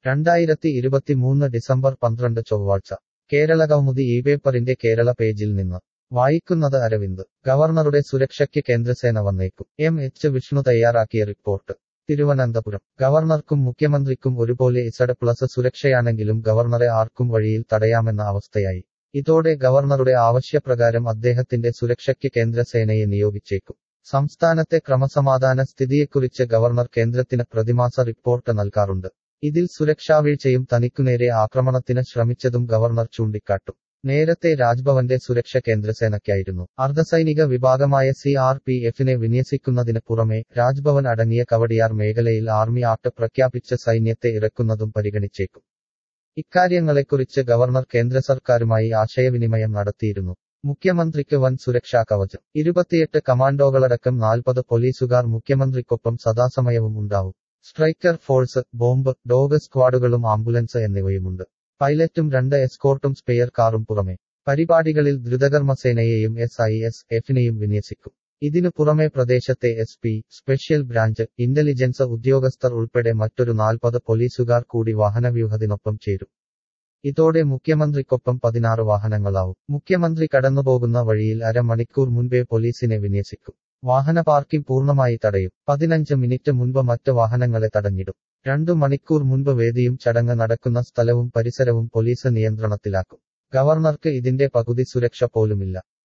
രണ്ടായിരത്തി ഇരുപത്തിമൂന്ന് ഡിസംബർ പന്ത്രണ്ട് ചൊവ്വാഴ്ച കേരള കൗമുദി ഈ പേപ്പറിന്റെ കേരള പേജിൽ നിന്ന് വായിക്കുന്നത് അരവിന്ദ് ഗവർണറുടെ സുരക്ഷയ്ക്ക് കേന്ദ്രസേന വന്നേക്കും എം എച്ച് വിഷ്ണു തയ്യാറാക്കിയ റിപ്പോർട്ട് തിരുവനന്തപുരം ഗവർണർക്കും മുഖ്യമന്ത്രിക്കും ഒരുപോലെ ഇസഡ് പ്ലസ് സുരക്ഷയാണെങ്കിലും ഗവർണറെ ആർക്കും വഴിയിൽ തടയാമെന്ന അവസ്ഥയായി ഇതോടെ ഗവർണറുടെ ആവശ്യപ്രകാരം അദ്ദേഹത്തിന്റെ സുരക്ഷയ്ക്ക് കേന്ദ്രസേനയെ നിയോഗിച്ചേക്കും സംസ്ഥാനത്തെ ക്രമസമാധാന സ്ഥിതിയെക്കുറിച്ച് ഗവർണർ കേന്ദ്രത്തിന് പ്രതിമാസ റിപ്പോർട്ട് നൽകാറുണ്ട് ഇതിൽ സുരക്ഷാവീഴ്ചയും തനിക്കുനേരെ ആക്രമണത്തിന് ശ്രമിച്ചതും ഗവർണർ ചൂണ്ടിക്കാട്ടും നേരത്തെ രാജ്ഭവന്റെ സുരക്ഷ കേന്ദ്രസേനയ്ക്കായിരുന്നു അർദ്ധസൈനിക വിഭാഗമായ സി ആർ പി എഫിനെ വിന്യസിക്കുന്നതിന് പുറമെ രാജ്ഭവൻ അടങ്ങിയ കവടിയാർ മേഖലയിൽ ആർമി ആക്ട് പ്രഖ്യാപിച്ച സൈന്യത്തെ ഇറക്കുന്നതും പരിഗണിച്ചേക്കും ഇക്കാര്യങ്ങളെക്കുറിച്ച് ഗവർണർ കേന്ദ്ര സർക്കാരുമായി ആശയവിനിമയം നടത്തിയിരുന്നു മുഖ്യമന്ത്രിക്ക് വൻ സുരക്ഷാ കവചം ഇരുപത്തിയെട്ട് കമാൻഡോകളടക്കം നാൽപ്പത് പോലീസുകാർ മുഖ്യമന്ത്രിക്കൊപ്പം സദാസമയവും ഉണ്ടാവും സ്ട്രൈക്കർ ഫോഴ്സ് ബോംബ് ഡോഗ് സ്ക്വാഡുകളും ആംബുലൻസ് എന്നിവയുമുണ്ട് പൈലറ്റും രണ്ട് എസ്കോർട്ടും സ്പെയർ കാറും പുറമെ പരിപാടികളിൽ ദ്രുതകർമ്മസേനയെയും എസ് ഐ എസ് എഫിനെയും വിന്യസിക്കും ഇതിനു പുറമെ പ്രദേശത്തെ S P special branch intelligence ഉദ്യോഗസ്ഥർ ഉൾപ്പെടെ മറ്റൊരു നാൽപ്പത് പോലീസുകാർ കൂടി വാഹനവ്യൂഹത്തിനൊപ്പം ചേരും ഇതോടെ മുഖ്യമന്ത്രിക്കൊപ്പം പതിനാറ് വാഹനങ്ങളാവും മുഖ്യമന്ത്രി കടന്നുപോകുന്ന വഴിയിൽ അരമണിക്കൂർ മുൻപേ പോലീസിനെ വിന്യസിക്കും വാഹന പാർക്കിംഗ് പൂർണ്ണമായി തടയും പതിനഞ്ച് മിനിറ്റ് മുൻപ് മറ്റ് വാഹനങ്ങളെ തടഞ്ഞിടും രണ്ടു മണിക്കൂർ മുൻപ് വേദിയും ചടങ്ങ് നടക്കുന്ന സ്ഥലവും പരിസരവും പോലീസ് നിയന്ത്രണത്തിലാക്കും ഗവർണർക്ക് ഇതിന്റെ പകുതി സുരക്ഷ പോലുമില്ല